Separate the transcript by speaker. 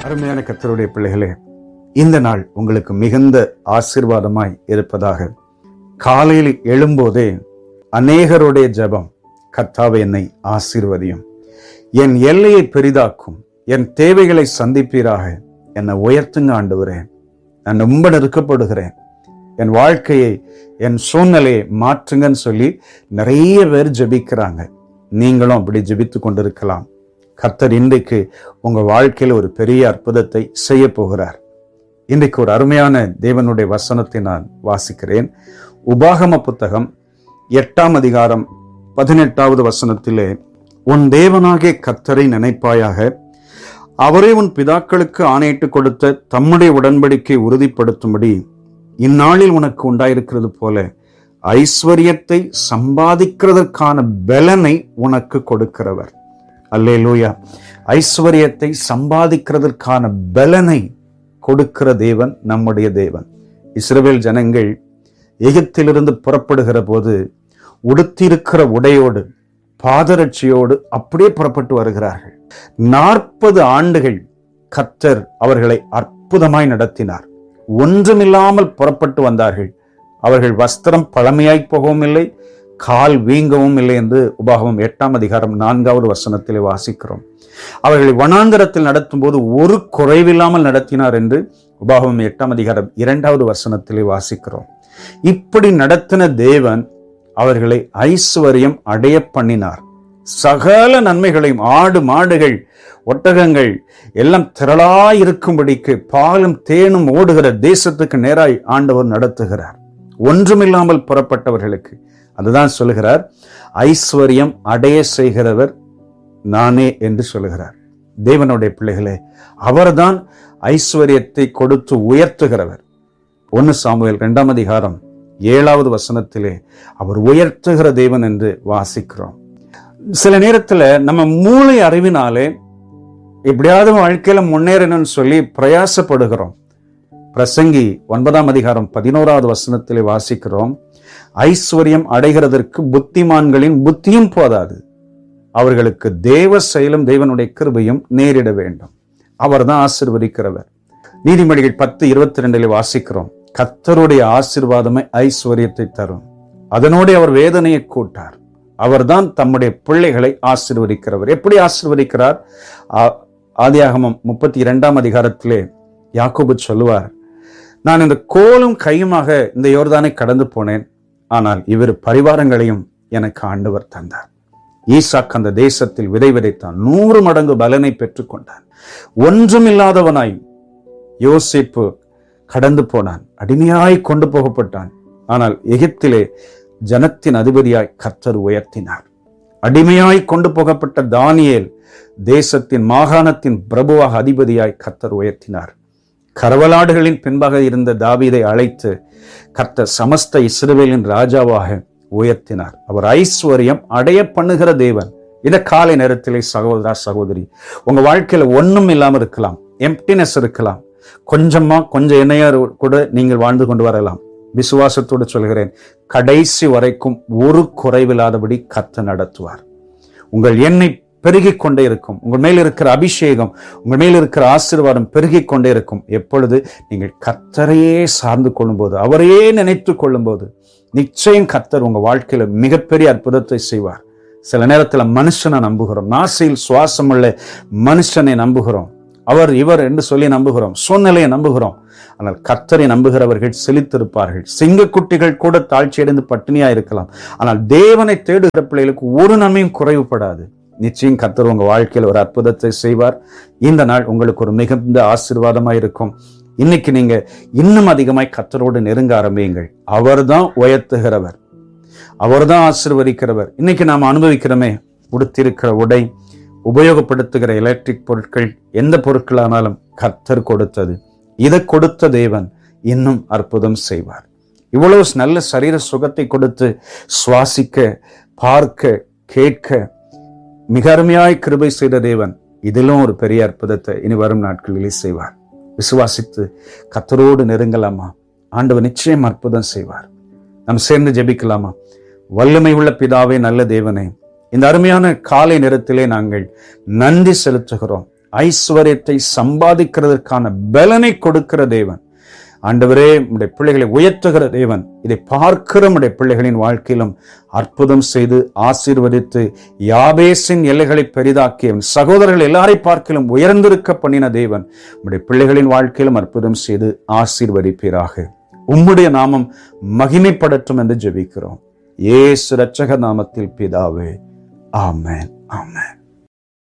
Speaker 1: அருமையான கர்த்தருடைய பிள்ளைகளே இந்த நாள் உங்களுக்கு மிகுந்த ஆசீர்வாதமாய் இருப்பதாக காலையில் எழும்போதே அநேகருடைய ஜெபம் கர்த்தாவே என்னை ஆசீர்வதியும் என் எல்லையை பெரிதாக்கும் என் தேவைகளை சந்திப்பீராக என்னை உயர்த்துங்க ஆண்டவரே நான் ரொம்ப நெருக்கப்படுகிறேன் என் வாழ்க்கையை என் சூழ்நிலையை மாற்றுங்கன்னு சொல்லி நிறைய பேர் ஜெபிக்கிறாங்க நீங்களும் அப்படி ஜெபித்து கொண்டிருக்கலாம் கர்த்தர் இன்றைக்கு உங்க வாழ்க்கையில் ஒரு பெரிய அற்புதத்தை செய்ய போகிறார் இன்றைக்கு ஒரு அருமையான தேவனுடைய வசனத்தை நான் வாசிக்கிறேன் உபாகம புத்தகம் எட்டாம் அதிகாரம் பதினெட்டாவது வசனத்திலே உன் தேவனாகிய கர்த்தரை நினைப்பாயாக அவரே உன் பிதாக்களுக்கு ஆணையிட்டு கொடுத்த தம்முடைய உடன்படிக்கை உறுதிப்படுத்தும்படி இந்நாளில் உனக்கு உண்டாயிருக்கிறது போல ஐஸ்வர்யத்தை சம்பாதிக்கிறதற்கான பலனை உனக்கு கொடுக்கிறவர் அல்லேலூயா ஐஸ்வர்யத்தை சம்பாதிக்கிறதற்கான பலனை கொடுக்கிற தேவன் நம்முடைய தேவன் இஸ்ரவேல் ஜனங்கள் எகிப்திலிருந்து புறப்படுகிற போது உடுத்திருக்கிற உடையோடு பாதரட்சியோடு அப்படியே புறப்பட்டு வருகிறார்கள் நாற்பது ஆண்டுகள் கத்தர் அவர்களை அற்புதமாய் நடத்தினார் ஒன்றுமில்லாமல் புறப்பட்டு வந்தார்கள் அவர்கள் வஸ்திரம் பழமையாய் போகவும் இல்லை கால் வீங்கவும் இல்லை என்று உபாகமம் எட்டாம் அதிகாரம் நான்காவது வசனத்திலே வாசிக்கிறோம் அவர்களை வனாந்தரத்தில் நடத்தும் போது ஒரு குறைவில்லாமல் நடத்தினார் என்று உபாகமம் எட்டாம் அதிகாரம் இரண்டாவது வசனத்திலே வாசிக்கிறோம் இப்படி நடத்தின தேவன் அவர்களை ஐஸ்வர்யம் அடைய பண்ணினார் சகல நன்மைகளையும் ஆடு மாடுகள் ஒட்டகங்கள் எல்லாம் திரளாய் இருக்கும்படிக்கு பாலும் தேனும் ஓடுகிற தேசத்துக்கு நேராய் ஆண்டவர் நடத்துகிறார் ஒன்றுமில்லாமல் புறப்பட்டவர்களுக்கு அதுதான் சொல்லுகிறார் ஐஸ்வர்யம் அடைய செய்கிறவர் நானே என்று சொல்லுகிறார் தேவனுடைய பிள்ளைகளே அவர்தான் ஐஸ்வர்யத்தை கொடுத்து உயர்த்துகிறவர் ஒன்னு சாமுவேல் இரண்டாம் அதிகாரம் ஏழாவது வசனத்திலே அவர் உயர்த்துகிற தேவன் என்று வாசிக்கிறோம் சில நேரத்துல நம்ம மூளை அறிவினாலே எப்படியாவது வாழ்க்கையில முன்னேறணும்னு சொல்லி பிரயாசப்படுகிறோம் பிரசங்கி ஒன்பதாம் அதிகாரம் பதினோராவது வசனத்திலே வாசிக்கிறோம் ஐஸ்வர்யம் அடைகிறதற்கு புத்திமான்களின் புத்தியும் போதாது அவர்களுக்கு தேவ செயலும் தேவனுடைய கிருபையும் நேரிட வேண்டும் அவர்தான் ஆசிர்வதிக்கிறவர் நீதிமொழிகள் பத்து இருபத்தி ரெண்டில் வாசிக்கிறோம் கத்தருடைய ஆசிர்வாதமே ஐஸ்வர்யத்தை தரும் அதனோடு அவர் வேதனையை கூட்டார் அவர்தான் தம்முடைய பிள்ளைகளை ஆசிர்வதிக்கிறவர் எப்படி ஆசிர்வதிக்கிறார் ஆ- ஆதியாகமம் முப்பத்தி இரண்டாம் அதிகாரத்திலே யாக்கோபு சொல்லுவார் நான் இந்த கோலும் கையுமாக இந்த யோர்தானை கடந்து போனேன் ஆனால் இவர் பரிவாரங்களையும் எனக்கு ஆண்டவர் தந்தார் ஈசாக் அந்த தேசத்தில் விதை விதைத்தான் நூறு மடங்கு பலனை பெற்றுக்கொண்டான் ஒன்றுமில்லாதவனாய் யோசிப்பு கடந்து போனான் அடிமையாய் கொண்டு போகப்பட்டான் ஆனால் எகிப்திலே ஜனத்தின் அதிபதியாய் கர்த்தர் உயர்த்தினார் அடிமையாய் கொண்டு போகப்பட்ட தானியேல் தேசத்தின் மாகாணத்தின் பிரபுவாக அதிபதியாய் கர்த்தர் உயர்த்தினார் கரவலாடுகளின் பின்பாக இருந்த தாவீதை அழைத்து கர்த்தர் சமஸ்த இஸ்ரவேலின் ராஜாவாக உயர்த்தினார் அவர் ஐஸ்வர்யம் அடைய பண்ணுகிற தேவன் இந்த காலை நேரத்திலே சகோதரா சகோதரி உங்க வாழ்க்கையில ஒண்ணும் இல்லாம இருக்கலாம் எம்டினஸ் இருக்கலாம் கொஞ்சமா கொஞ்சம் எண்ணெயா கூட நீங்கள் வாழ்ந்து கொண்டு வரலாம் விசுவாசத்தோடு சொல்கிறேன் கடைசி வரைக்கும் ஒரு குறைவில்லாதபடி கத்த நடத்துவார் உங்கள் எண்ணெய் பெருகிக் கொண்டே இருக்கும் உங்கள் மேல் இருக்கிற அபிஷேகம் உங்கள் மேல் இருக்கிற ஆசீர்வாதம் பெருகிக் கொண்டே இருக்கும் எப்பொழுது நீங்கள் கர்த்தரையே சார்ந்து கொள்ளும்போது அவரையே நினைத்து கொள்ளும்போது நிச்சயம் கர்த்தர் உங்க வாழ்க்கையில மிகப்பெரிய அற்புதத்தை செய்வார் சில நேரத்துல மனுஷனை நம்புகிறோம் நாசியில் சுவாசம் உள்ள மனுஷனை நம்புகிறோம் அவர் இவர் என்று சொல்லி நம்புகிறோம் சூழ்நிலையை நம்புகிறோம் ஆனால் கர்த்தரை நம்புகிறவர்கள் செழித்திருப்பார்கள் சிங்கக்குட்டிகள் கூட தாழ்ச்சியடைந்து பட்டினியா இருக்கலாம் ஆனால் தேவனை தேடுகிற பிள்ளைகளுக்கு ஒரு நன்மையும் குறைவுபடாது நிச்சயம் கர்த்தர் உங்க வாழ்க்கையில் ஒரு அற்புதத்தை செய்வார் இந்த நாள் உங்களுக்கு ஒரு மிகுந்த ஆசீர்வாதமா இருக்கும் இன்னைக்கு நீங்க இன்னும் அதிகமாய் கர்த்தரோடு நெருங்க ஆரம்பியுங்கள் அவர்தான் உயர்த்துகிறவர் அவர்தான் ஆசீர்வதிக்கிறவர் இன்னைக்கு நாம் அனுபவிக்கிறோமே உடுத்திருக்கிற உடை உபயோகப்படுத்துகிற எலக்ட்ரிக் பொருட்கள் எந்த பொருட்களானாலும் கர்த்தர் கொடுத்தது இதை கொடுத்த தேவன் இன்னும் அற்புதம் செய்வார் இவ்வளவு நல்ல சரீர சுகத்தை கொடுத்து சுவாசிக்க பார்க்க கேட்க மிக அருமையாய் கிருபை செய்த தேவன் இதிலும் ஒரு பெரிய அற்புதத்தை இனி வரும் நாட்களிலே செய்வார் விசுவாசித்து கத்தரோடு நெருங்கலாமா ஆண்டவர் நிச்சயம் அற்புதம் செய்வார் நாம் சேர்ந்து ஜெபிக்கலாமா வல்லமை உள்ள பிதாவே நல்ல தேவனே இந்த அருமையான காலை நேரத்திலே நாங்கள் நன்றி செலுத்துகிறோம் ஐஸ்வர்யத்தை சம்பாதிக்கிறதற்கான பலனை கொடுக்கிற தேவன் ஆண்டவரே உடைய பிள்ளைகளை உயர்த்துகிற தேவன் இதை பார்க்கிற உடைய பிள்ளைகளின் வாழ்க்கையிலும் அற்புதம் செய்து ஆசீர்வதித்து யாபேசின் எல்லைகளை பெரிதாக்கி அவன் சகோதரர்கள் எல்லாரை பார்க்கிலும் உயர்ந்திருக்க பண்ணின தேவன் உடைய பிள்ளைகளின் வாழ்க்கையிலும் அற்புதம் செய்து ஆசீர்வதிப்பீராக உம்முடைய நாமம் மகிமைப்படட்டும் என்று ஜெபிக்கிறோம் ஏசு ரட்சக நாமத்தில் பிதாவே ஆமென் ஆமென்